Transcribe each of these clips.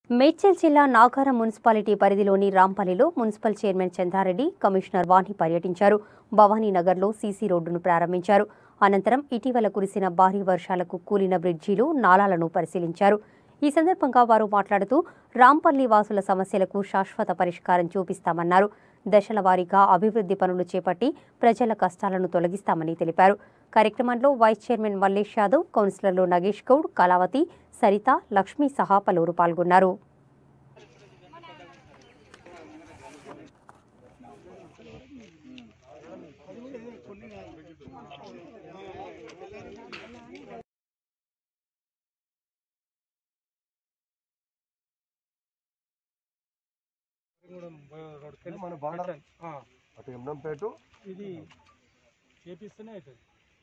మేడ్చల్ జిల్లా నాగారం మున్సిపాలిటీ పరిధిలోని రాంపల్లిలో municipal chairman Chandra Reddy commissioner Vani పర్యటించారు భవానీనగర్లో సీసీ రోడ్డును ప్రారంభించారు అనంతరం ఇటీవల కురిసిన భారీ వర్షాలకు కూలిన బ్రిడ్జీలు నాలాలను పరిశీలించారు ఈ సందర్భంగా వారు మాట్లాడుతూ రాంపల్లి వాసుల సమస్యలకు శాశ్వత పరిష్కారం చూపిస్తామన్నారు దశల వారీగా అభివృద్ధి పనులు చేపట్టి ప్రజల కష్టాలను తొలగిస్తామని తెలిపారు కార్యక్రమంలో వైస్ చైర్మన్ మల్లేష్ యాదవ్ కౌన్సిలర్లు నగేష్ గౌడ్ కళావతి సరిత లక్ష్మి సహా పలువురు పాల్గొన్నారు ఇది మన బార్డర్ అటు ఎమ్నంపేట ఇది చేపిస్తేనే అవుతుంది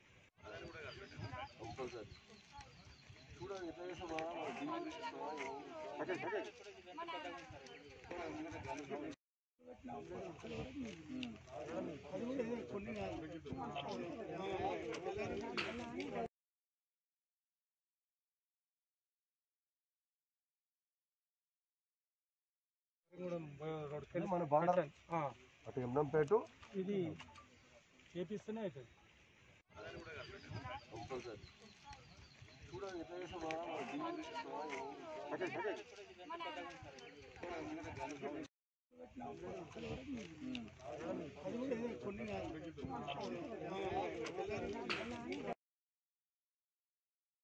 ఇది మన బార్డర్ అటు ఎమ్నంపేట ఇది చేపిస్తేనే అవుతుంది